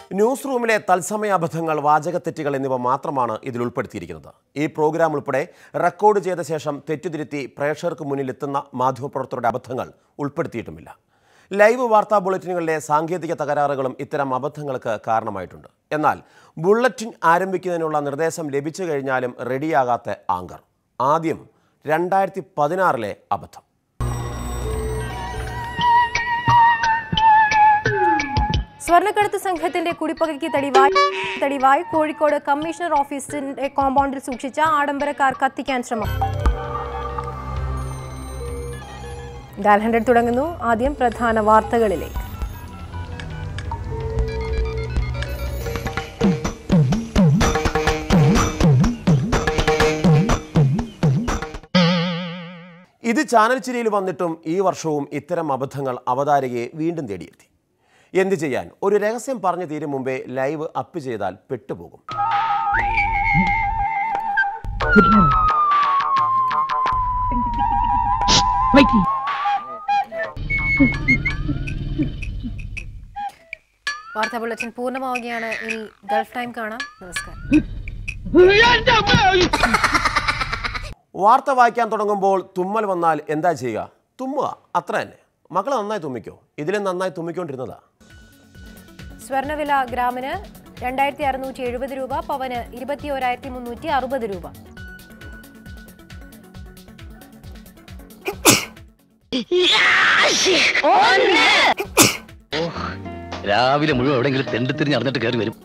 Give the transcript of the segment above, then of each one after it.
News റൂമിലെ തത്സമയ അബദ്ധങ്ങൾ വാചകത്തെറ്റുകൾ എന്നിവ മാത്രമാണ് ഇതിൽ ഉൾപ്പെടുത്തിയിരിക്കുന്നത് ഈ പ്രോഗ്രാം ഉൾപ്പെടെ റെക്കോർഡ് ചെയ്ത ശേഷം തെറ്റുതിരുത്തി പ്രേക്ഷകർക്ക് മുന്നിൽ എത്തുന്ന മാധ്യമപ്രവർത്തകരുടെ അബദ്ധങ്ങൾ ഉൾപ്പെടുത്തിയിട്ടുമില്ല ലൈവ് വാർത്താ ബുള്ളറ്റിനുകളിലെ സാങ്കേതിക തകരാറുകളും ഇത്തരം അബദ്ധങ്ങൾക്ക് കാരണമായിട്ടുണ്ട് എന്നാൽ ബുള്ളറ്റിൻ ആരംഭിക്കുന്നതിനുള്ള നിർദ്ദേശം ലഭിച്ചു കഴിഞ്ഞാലും റെഡിയാകാത്ത ആങ്കർ ആദ്യം രണ്ടായിരത്തി പതിനാറിലെ അബദ്ധം സ്വർണ്ണക്കടത്ത് സംഘത്തിന്റെ കുടിപ്പകയ്ക്ക് തെളിവായി തെളിവായി കോഴിക്കോട് കമ്മീഷണർ ഓഫീസിന്റെ കോമ്പൗണ്ടിൽ സൂക്ഷിച്ച ആഡംബര കാർ കത്തിക്കാൻ ശ്രമം ഡയൽ ഹൺഡ്രഡ് തുടങ്ങുന്നു ആദ്യം പ്രധാന വാർത്തകളിലേക്ക് ഇത് ചാനൽ ചിരിയിൽ വന്നിട്ടും ഈ വർഷവും ഇത്തരം അബദ്ധങ്ങൾ അവതാരകയെ വീണ്ടും തേടിയെത്തി എന്ത് ചെയ്യാൻ ഒരു രഹസ്യം പറഞ്ഞു തീരും മുമ്പേ ലൈവ് അപ്പ് ചെയ്താൽ പെട്ടുപോകും വാർത്താ ബുള്ളറ്റിൻ പൂർണ്ണമാവുകയാണ് ഇനി ഗൾഫ് ടൈം കാണാം നമസ്കാരം വാർത്ത വായിക്കാൻ തുടങ്ങുമ്പോൾ തുമ്മൽ വന്നാൽ എന്താ ചെയ്യുക തുമ്മുക അത്ര തന്നെ മക്കൾ നന്നായി തുമ്മിക്കോ ഇതിലും നന്നായി തുമ്മിക്കൊണ്ടിരുന്നതാ സ്വർണ്ണവില ഗ്രാമിന് രണ്ടായിരത്തി അറുന്നൂറ്റി എഴുപത് രൂപ പവന് ഇരുപത്തി ഒരായിരത്തി മുന്നൂറ്റി അറുപത് രൂപ രാവിലെ മുഴുവൻ എവിടെയെങ്കിലും തെണ്ടിത്തിരിഞ്ഞ് അറിഞ്ഞിട്ട് കയറി വരും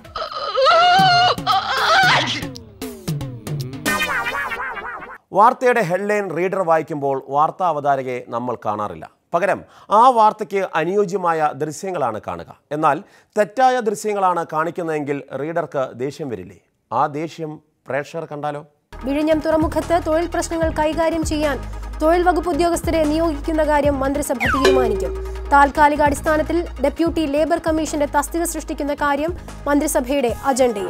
വാർത്തയുടെ ഹെഡ്ലൈൻ റീഡർ വായിക്കുമ്പോൾ വാർത്താ അവതാരകയെ നമ്മൾ കാണാറില്ല പകരം ആ വാർത്തയ്ക്ക് അനുയോജ്യമായ ദൃശ്യങ്ങളാണ് കാണുക എന്നാൽ തെറ്റായ ദൃശ്യങ്ങളാണ് കാണിക്കുന്നതെങ്കിൽ റീഡർക്ക് ദേഷ്യം വരില്ലേ ആ ദേഷ്യം പ്രേക്ഷകർ കണ്ടാലോ വിഴിഞ്ഞം തുറമുഖത്ത് തൊഴിൽ പ്രശ്നങ്ങൾ കൈകാര്യം ചെയ്യാൻ തൊഴിൽ വകുപ്പ് ഉദ്യോഗസ്ഥരെ നിയോഗിക്കുന്ന കാര്യം മന്ത്രിസഭ തീരുമാനിക്കും താൽക്കാലികാടിസ്ഥാനത്തിൽ ഡെപ്യൂട്ടി ലേബർ കമ്മീഷന്റെ തസ്തിക സൃഷ്ടിക്കുന്ന കാര്യം മന്ത്രിസഭയുടെ അജണ്ടയിൽ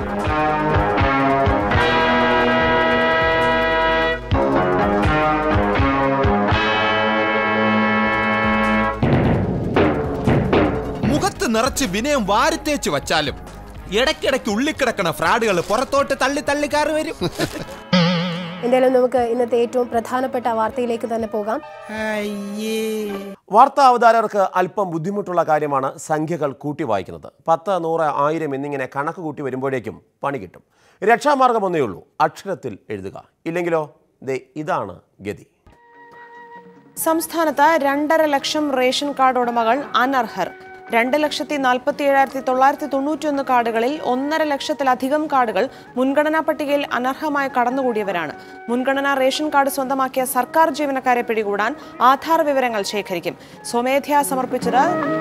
മുഖത്ത് നിറച്ച് വിനയം വാരിത്തേച്ച് വച്ചാലും ഇടയ്ക്കിടയ്ക്ക് ഉള്ളിക്കിടക്കണ ഫ്രാഡുകൾ പുറത്തോട്ട് തള്ളി തള്ളി കയറി വരും എന്തായാലും നമുക്ക് ഇന്നത്തെ ഏറ്റവും പ്രധാനപ്പെട്ട വാർത്തയിലേക്ക് തന്നെ പോകാം വാർത്താ അവതാരകർക്ക് അല്പം ബുദ്ധിമുട്ടുള്ള കാര്യമാണ് സംഖ്യകൾ കൂട്ടി വായിക്കുന്നത് പത്ത് നൂറ് ആയിരം എന്നിങ്ങനെ കണക്ക് കൂട്ടി വരുമ്പോഴേക്കും പണി കിട്ടും രക്ഷാമാർഗം ഒന്നേ ഉള്ളൂ അക്ഷരത്തിൽ എഴുതുക ഇല്ലെങ്കിലോ ദേ ഇതാണ് ഗതി സംസ്ഥാനത്ത് രണ്ടര ലക്ഷം റേഷൻ കാർഡ് ഉടമകൾ അനർഹർ രണ്ട് ലക്ഷത്തി നാൽപ്പത്തി ഏഴായിരത്തി തൊള്ളായിരത്തി തൊണ്ണൂറ്റിയൊന്ന് കാർഡുകളിൽ ഒന്നര ലക്ഷത്തിലധികം കാർഡുകൾ മുൻഗണനാ പട്ടികയിൽ അനർഹമായി കടന്നുകൂടിയവരാണ് മുൻഗണനാ റേഷൻ കാർഡ് സ്വന്തമാക്കിയ സർക്കാർ ജീവനക്കാരെ പിടികൂടാൻ ആധാർ വിവരങ്ങൾ ശേഖരിക്കും സ്വമേധയാ സമർപ്പിച്ചത്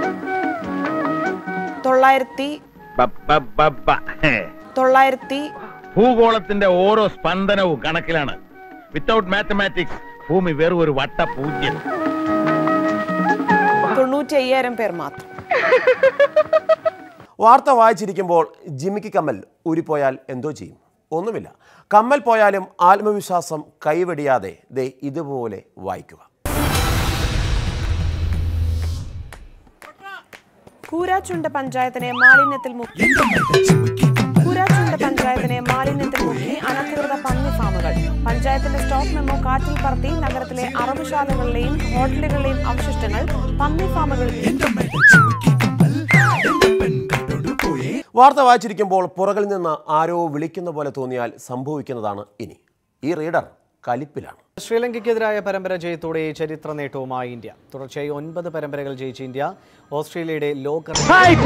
തൊള്ളായിരത്തി തൊള്ളായിരത്തി ഭൂഗോളത്തിന്റെ ഓരോ സ്പന്ദനവും കണക്കിലാണ് വിത്തൗട്ട് മാത്തമാറ്റിക്സ് ഭൂമി വെറും ഒരു വട്ട പൂജ്യം തൊണ്ണൂറ്റി അയ്യായിരം പേർ മാത്രം വാർത്ത വായിച്ചിരിക്കുമ്പോൾ ജിമിക്ക് കമ്മൽ ഊരിപ്പോയാൽ എന്തോ ചെയ്യും ഒന്നുമില്ല കമ്മൽ പോയാലും ആത്മവിശ്വാസം കൈവെടിയാതെ ദേ ഇതുപോലെ വായിക്കുക കൂരാച്ചുണ്ട് പഞ്ചായത്തിനെ മാലിന്യത്തിൽ മുക്കി കൂരാച്ചുണ്ട് പഞ്ചായത്തിനെ മാലിന്യത്തിൽ മുക്കി അനധികൃത പന്നി ഫാമുകൾ പഞ്ചായത്തിന്റെ സ്റ്റോക്ക് മെമ്മോ കാറ്റിൽ പറത്തി നഗരത്തിലെ അറവുശാലകളിലെയും ഹോട്ടലുകളിലെയും അവശിഷ്ടങ്ങൾ പന്നി ഫാമുകളിൽ വാർത്ത വായിച്ചിരിക്കുമ്പോൾ പുറകിൽ നിന്ന് ആരോ വിളിക്കുന്ന പോലെ തോന്നിയാൽ സംഭവിക്കുന്നതാണ് ഇനി ഈ റീഡർ കലിപ്പിലാണ് ശ്രീലങ്കയ്ക്കെതിരായ പരമ്പര ജയത്തോടെ ചരിത്ര നേട്ടവുമായി ഇന്ത്യ തുടർച്ചയായി ഒൻപത് പരമ്പരകൾ ജയിച്ച ഇന്ത്യ ഓസ്ട്രേലിയയുടെ ലോക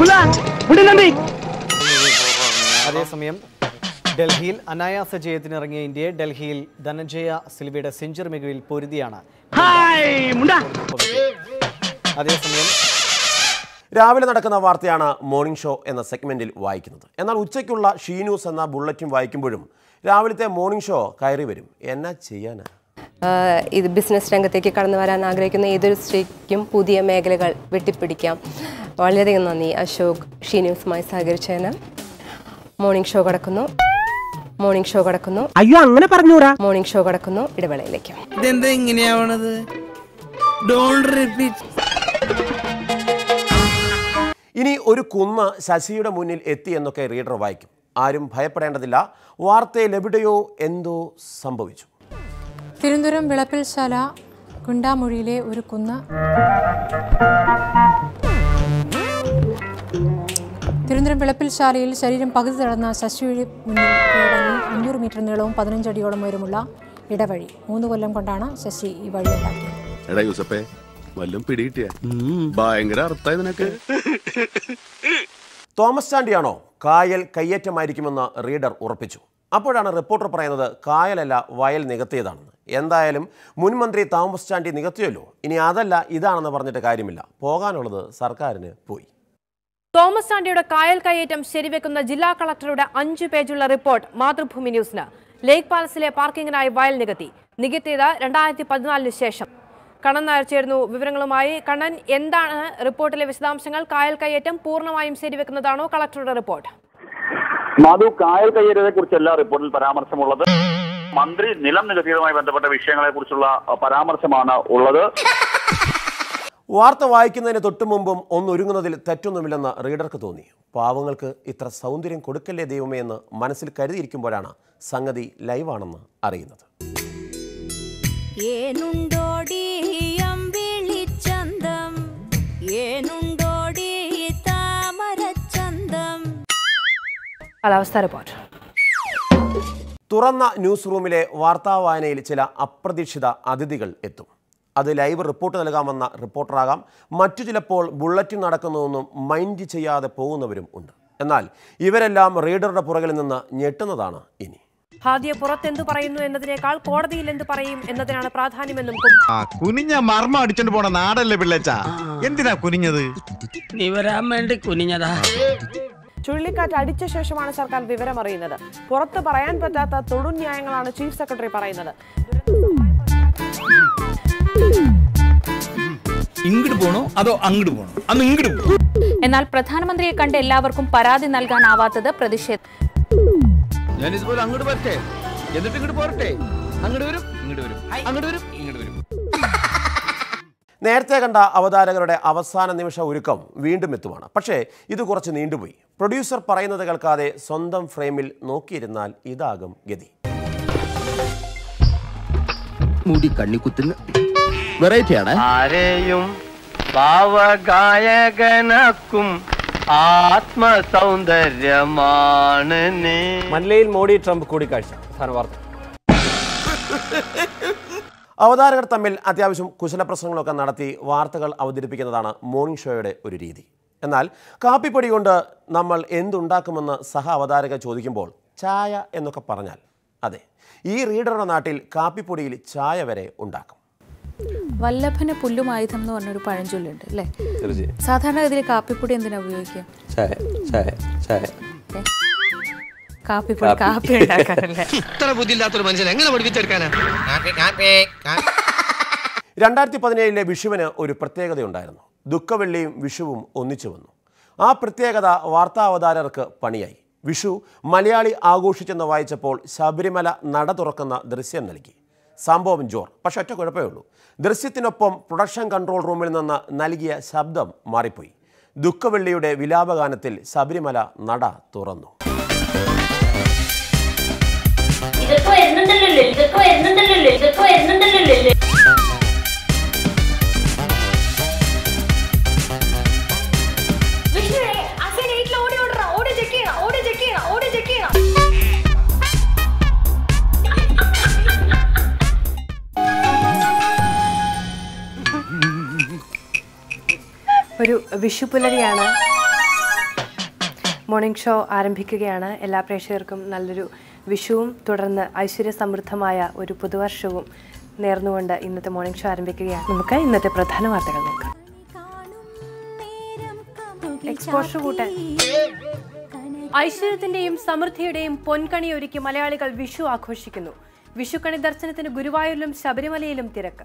അതേസമയം ഡൽഹിയിൽ അനായാസ ജയത്തിനിറങ്ങിയ ഇന്ത്യയെ ഡൽഹിയിൽ ധനഞ്ജയ സിൽവയുടെ സെഞ്ചുറി മികവിൽ പൊരുതിയാണ് അതേസമയം രാവിലെ നടക്കുന്ന വാർത്തയാണ് മോർണിംഗ് ഷോ എന്ന സെഗ്മെന്റിൽ വായിക്കുന്നത് എന്നാൽ ഉച്ചയ്ക്കുള്ള ഷീ ന്യൂസ് എന്ന ബുള്ളറ്റിൻ വായിക്കുമ്പോഴും രാവിലത്തെ മോർണിംഗ് ഷോ കയറി വരും എന്നാ ചെയ്യാനാ ആഹ് ഇത് ബിസിനസ് രംഗത്തേക്ക് കടന്നു വരാൻ ആഗ്രഹിക്കുന്ന ഏതൊരു സ്ത്രീക്കും പുതിയ മേഖലകൾ വെട്ടിപ്പിടിക്കാം വളരെയധികം നന്ദി അശോക് ഷീ ന്യൂസുമായി സഹകരിച്ചതിന് മോർണിംഗ് ഷോ കടക്കുന്നു മോർണിംഗ് ഷോ കടക്കുന്നു അയ്യോ അങ്ങനെ പറഞ്ഞൂടാ മോർണിംഗ് ഷോ കടക്കുന്നു ഇടവേളയിലേക്ക് ഇതെന്താ ഇങ്ങനെയാവണത് ഡോണ്ട് റിപ്പീറ്റ് ഇനി ഒരു കുന്ന് ശശിയുടെ മുന്നിൽ എത്തി എന്നൊക്കെ റീഡർ വായിക്കും ആരും ഭയപ്പെടേണ്ടതില്ല വാർത്തയിൽ എവിടെയോ എന്തോ സംഭവിച്ചു തിരുവനന്തപുരം വിളപ്പിൽശാല കുണ്ടാമൊഴിയിലെ ഒരു കുന്ന് തിരുവനന്തപുരം വിളപ്പിൽശാലയിൽ ശരീരം പകുതി തടന്ന ശശിയുടെ മുന്നിൽ കീഴടങ്ങി അഞ്ഞൂറ് മീറ്റർ നീളവും പതിനഞ്ചടിയോളം ഉയരമുള്ള ഇടവഴി മൂന്ന് കൊല്ലം കൊണ്ടാണ് ശശി ഈ വഴി ഉണ്ടാക്കിയത് എടാ യൂസപ്പേ വല്ലതും പിടികിട്ടിയ ഭയങ്കര അർത്ഥമായി നിനക്ക് തോമസ് ചാണ്ടിയാണോ കായൽ കയ്യേറ്റമായിരിക്കുമെന്ന് റീഡർ ഉറപ്പിച്ചു അപ്പോഴാണ് റിപ്പോർട്ടർ പറയുന്നത് കായലല്ല വയൽ നികത്തിയതാണെന്ന് എന്തായാലും മുൻ മന്ത്രി തോമസ് ചാണ്ടി നികത്തിയല്ലോ ഇനി അതല്ല ഇതാണെന്ന് പറഞ്ഞിട്ട് കാര്യമില്ല പോകാനുള്ളത് സർക്കാരിന് പോയി തോമസ് ചാണ്ടിയുടെ കായൽ കയ്യേറ്റം ശരിവെക്കുന്ന ജില്ലാ കളക്ടറുടെ അഞ്ചു പേജുള്ള റിപ്പോർട്ട് മാതൃഭൂമി ന്യൂസിന് ലേക്ക് പാലസിലെ പാർക്കിങ്ങിനായി വയൽ നികത്തി നികത്തിയത് രണ്ടായിരത്തി പതിനാലിന് ശേഷം കണ്ണൻ നായർ ചേർന്നു വിവരങ്ങളുമായി കണ്ണൻ എന്താണ് റിപ്പോർട്ടിലെ വിശദാംശങ്ങൾ കായൽ കയ്യേറ്റം പൂർണ്ണമായും ശരിവെക്കുന്നതാണോ കളക്ടറുടെ റിപ്പോർട്ട് മധു കായൽ കയ്യേറ്റത്തെ കുറിച്ചല്ല റിപ്പോർട്ടിൽ പരാമർശമുള്ളത് മന്ത്രി നിലം നികത്തിയതുമായി ബന്ധപ്പെട്ട വിഷയങ്ങളെ കുറിച്ചുള്ള പരാമർശമാണ് ഉള്ളത് വാർത്ത വായിക്കുന്നതിന് തൊട്ടു മുമ്പും ഒന്നൊരുങ്ങുന്നതിൽ തെറ്റൊന്നുമില്ലെന്ന് റീഡർക്ക് തോന്നി പാവങ്ങൾക്ക് ഇത്ര സൗന്ദര്യം കൊടുക്കല്ലേ ദൈവമേ എന്ന് മനസ്സിൽ കരുതിയിരിക്കുമ്പോഴാണ് സംഗതി ലൈവാണെന്ന് അറിയുന്നത് ഏനുണ്ടോടി അമ്പിളിച്ചന്തം ഏനുണ്ടോടി താമരച്ചന്തം കാലാവസ്ഥ റിപ്പോർട്ട് തുറന്ന ന്യൂസ് റൂമിലെ വാർത്താ വായനയിൽ ചില അപ്രതീക്ഷിത അതിഥികൾ എത്തും അത് ലൈവ് റിപ്പോർട്ട് നൽകാമെന്ന റിപ്പോർട്ടറാകാം മറ്റു ചിലപ്പോൾ ബുള്ളറ്റിൻ നടക്കുന്നുവെന്നും മൈൻഡ് ചെയ്യാതെ പോകുന്നവരും ഉണ്ട് എന്നാൽ ഇവരെല്ലാം റീഡറുടെ പുറകിൽ നിന്ന് ഞെട്ടുന്നതാണ് ഇനി ഹാദിയ പുറത്തെന്തു പറയുന്നു എന്നതിനേക്കാൾ കോടതിയിൽ എന്ത് പറയും എന്നതിനാണ് പ്രാധാന്യമെന്നും ആ കുനിഞ്ഞ മർമ്മം അടിച്ചോണ്ട് പോണ നാടല്ലേ പിള്ളേച്ചാ എന്തിനാ കുനിഞ്ഞത് നീ വരാൻ വേണ്ടി കുനിഞ്ഞതാ ചുഴലിക്കാറ്റ് അടിച്ച ശേഷമാണ് സർക്കാർ വിവരം അറിയുന്നത് പുറത്ത് പറയാൻ പറ്റാത്ത തൊടുന്യായങ്ങളാണ് ചീഫ് സെക്രട്ടറി പറയുന്നത് ഇങ്ങോട്ട് പോണോ അതോ അങ്ങോട്ട് പോണോ അന്ന് ഇങ്ങോട്ട് പോ എന്നാൽ പ്രധാനമന്ത്രിയെ കണ്ട് എല്ലാവർക്കും പരാതി നൽകാനാവാത്തത് പ്രതിഷേധം ഞാൻ ഇതുപോലെ അങ്ങോട്ട് വരട്ടെ എന്നിട്ട് ഇങ്ങോട്ട് പോരട്ടെ അങ്ങോട്ട് വരും ഇങ്ങോട്ട് വരും അങ്ങോട്ട് വരും ഇങ്ങോട്ട് വരും നേരത്തെ കണ്ട അവതാരകരുടെ അവസാന നിമിഷ ഒരുക്കം വീണ്ടും എത്തുവാണ് പക്ഷേ ഇത് കുറച്ച് നീണ്ടുപോയി പ്രൊഡ്യൂസർ പറയുന്നത് കേൾക്കാതെ സ്വന്തം ഫ്രെയിമിൽ നോക്കിയിരുന്നാൽ ഇതാകും ഗതി മുടി കണ്ണിക്കുത്തിന് വെറൈറ്റി ആണ് ആരെയും ഭാവഗായകനാക്കും ആത്മസൗന്ദര്യമാണ് നീ മല്ലയിൽ മോഡി ട്രംപ് കൂടിക്കാഴ്ച പ്രധാന വാർത്ത അവതാരകർ തമ്മിൽ അത്യാവശ്യം കുശലപ്രശ്നങ്ങളൊക്കെ നടത്തി വാർത്തകൾ അവതരിപ്പിക്കുന്നതാണ് മോർണിംഗ് ഷോയുടെ ഒരു രീതി എന്നാൽ കാപ്പിപ്പൊടി കൊണ്ട് നമ്മൾ എന്തുണ്ടാക്കുമെന്ന് സഹ അവതാരക ചോദിക്കുമ്പോൾ ചായ എന്നൊക്കെ പറഞ്ഞാൽ അതെ ഈ റീഡറുടെ നാട്ടിൽ കാപ്പിപ്പൊടിയിൽ ചായ വരെ ഉണ്ടാക്കും വല്ലഭന് പുല്ലും ആയുധം എന്ന് പറഞ്ഞൊരു പഴഞ്ചൊല്ലുണ്ട് അല്ലേ തീർച്ചയായും സാധാരണഗതിയിൽ കാപ്പിപ്പൊടി എന്തിനാ ഉപയോഗിക്കുക ചായ ചായ ചായ ഏ? കാപ്പിപ്പൊടി കാപ്പി ഉണ്ടാക്കാനല്ലേ ഇത്ര ബുദ്ധിയില്ലാത്തൊരു മനുഷ്യൻ എങ്ങനെ പഠിപ്പിച്ചെടുക്കാനാ രണ്ടായിരത്തി പതിനേഴിലെ വിഷുവിന് ഒരു പ്രത്യേകതയുണ്ടായിരുന്നു ദുഃഖവെള്ളിയും വിഷുവും ഒന്നിച്ചു വന്നു ആ പ്രത്യേകത വാർത്താ അവതാരകർക്ക് പണിയായി വിഷു മലയാളി ആഘോഷിച്ചെന്ന് വായിച്ചപ്പോൾ ശബരിമല നട തുറക്കുന്ന ദൃശ്യം നൽകി സംഭവം ജോർ പക്ഷെ ഒറ്റ കുഴപ്പമേ ഉള്ളൂ ദൃശ്യത്തിനൊപ്പം പ്രൊഡക്ഷൻ കൺട്രോൾ റൂമിൽ നിന്ന് നൽകിയ ശബ്ദം മാറിപ്പോയി ദുഃഖവെള്ളിയുടെ വിലാപഗാനത്തിൽ ശബരിമല നട തുറന്നു ഇതൊക്കെ വരുന്നുണ്ടല്ലോ ഇതൊക്കെ വരുന്നുണ്ടല്ലോ ഇതൊക്കെ വരുന്നുണ്ടല്ലോ ഒരു വിഷുപുലരിയാണ് മോർണിംഗ് ഷോ ആരംഭിക്കുകയാണ് എല്ലാ പ്രേക്ഷകർക്കും നല്ലൊരു വിഷുവും തുടർന്ന് ഐശ്വര്യ സമൃദ്ധമായ ഒരു പുതുവർഷവും നേർന്നുകൊണ്ട് ഇന്നത്തെ മോർണിംഗ് ഷോ ആരംഭിക്കുകയാണ് നമുക്ക് ഇന്നത്തെ പ്രധാന വാർത്തകൾ നോക്കാം എക്സ്പോഷർ കൂട്ടാൻ ഐശ്വര്യത്തിന്റെയും സമൃദ്ധിയുടെയും പൊൻകണി ഒരുക്കി മലയാളികൾ വിഷു ആഘോഷിക്കുന്നു വിഷുക്കണി ദർശനത്തിന് ഗുരുവായൂരിലും ശബരിമലയിലും തിരക്ക്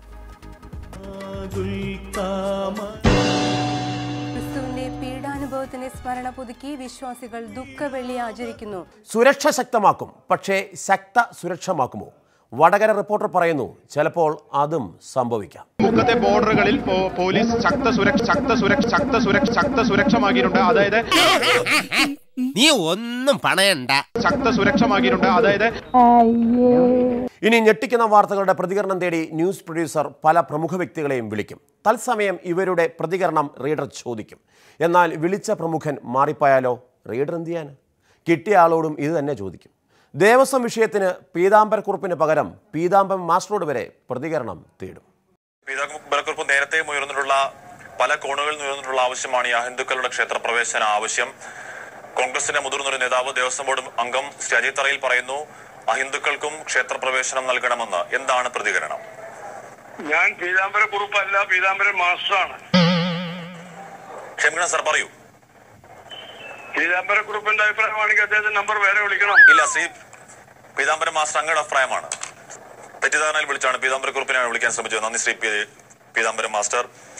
ക്രിസ്തുവിന്റെ പീഡാനുഭവത്തിന്റെ സ്മരണ പുതുക്കി വിശ്വാസികൾ ദുഃഖവെള്ളി ആചരിക്കുന്നു സുരക്ഷ ശക്തമാക്കും പക്ഷേ ശക്ത സുരക്ഷമാക്കുമോ വടകര റിപ്പോർട്ടർ പറയുന്നു ചിലപ്പോൾ അതും സംഭവിക്കാം മുക്കത്തെ ബോർഡറുകളിൽ പോ- പോലീസ് ശക്ത സുരക്ഷ ശക്ത സുരക്ഷ ശക്ത സുരക്ഷ ശക്ത സുരക്ഷമാക്കിയിട്ടുണ്ട് അതായത് നീ ഒന്നും പണയണ്ട ശക്ത സുരക്ഷമാക്കിയിട്ടുണ്ട് അതായത് ഇനി ഞെട്ടിക്കുന്ന വാർത്തകളുടെ പ്രതികരണം തേടി ന്യൂസ് പ്രൊഡ്യൂസർ പല പ്രമുഖ വ്യക്തികളെയും വിളിക്കും തത്സമയം ഇവരുടെ പ്രതികരണം റീഡർ ചോദിക്കും എന്നാൽ വിളിച്ച പ്രമുഖൻ മാറിപ്പോയാലോ റീഡർ എന്ത് ചെയ്യാൻ കിട്ടിയ ആളോടും ഇത് തന്നെ ചോദിക്കും ദേവസ്വം വിഷയത്തിന് പീതാംബരക്കുറിപ്പിന് പകരം പീതാംബരം മാസ്റ്ററോട് വരെ പ്രതികരണം തേടും ബലക്കുറിപ്പ് നേരത്തെ ഉയർന്നിട്ടുള്ള പല കോണുകളിൽ നിന്ന് ഉയർന്നിട്ടുള്ള ആവശ്യമാണ് ഈ അഹിന്ദുക്കളുടെ ക്ഷേത്ര പ്രവേശന ആവശ്യം കോൺഗ്രസിന്റെ മുതിർന്ന ഒരു നേതാവ് ദേവസ്വം ബോർഡ് അംഗം ശ്രീ അജിത് തറയിൽ പറയുന്നു അഹിന്ദുക്കൾക്കും ക്ഷേത്ര പ്രവേശനം നൽകണമെന്ന് എന്താണ് പ്രതികരണം ഞാൻ പീതാംബര കുറുപ്പല്ല പീതാംബരൻ മാസ്റ്ററാണ് ക്ഷമിക്കണം സാർ പറയൂ പീതാംബര കുറുപ്പിന്റെ അഭിപ്രായമാണെങ്കിൽ അദ്ദേഹത്തിന്റെ നമ്പർ വേറെ വിളിക്കണം ഇല്ല ശ്രീ പീതാംബരം മാസ്റ്റർ അങ്ങയുടെ അഭിപ്രായമാണ് തെറ്റിദ്ധാരണയിൽ വിളിച്ചാണ് പീതാംബര കുറിപ്പിനെ വിളിക്കാൻ ശ്രമിച്ചത് നന്ദി ശ്രീ പി- പീതാംബരം മാസ്റ്റർ